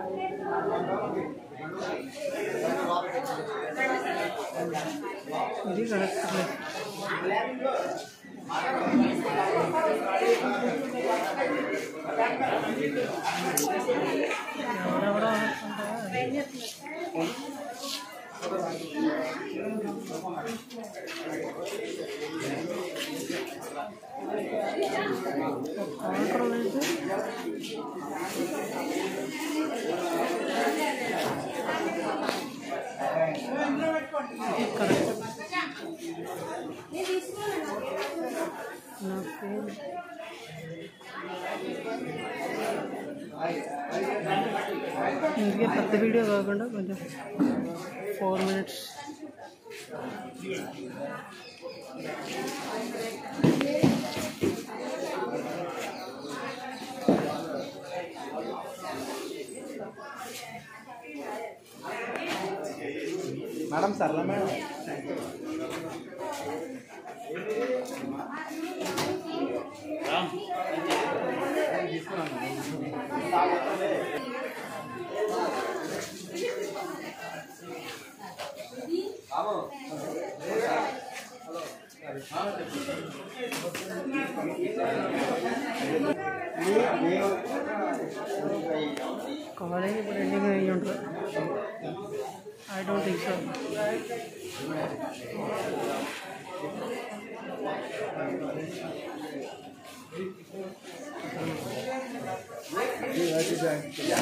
ఇది కరెక్ట్ ఎవరెవరో అనుకుంటా కౌంటర్ అయితే ఇది కరెక్ట్ నా పేరు ఇందుకే పెద్ద వీడియో కాకుండా కొంచెం ఫోర్ మినిట్స్ మేడం సర్లే మేడం కాలేజ్ ఇప్పుడు ఎండింగ్ అయ్యి ఉంటుంది I don't think so Yeah.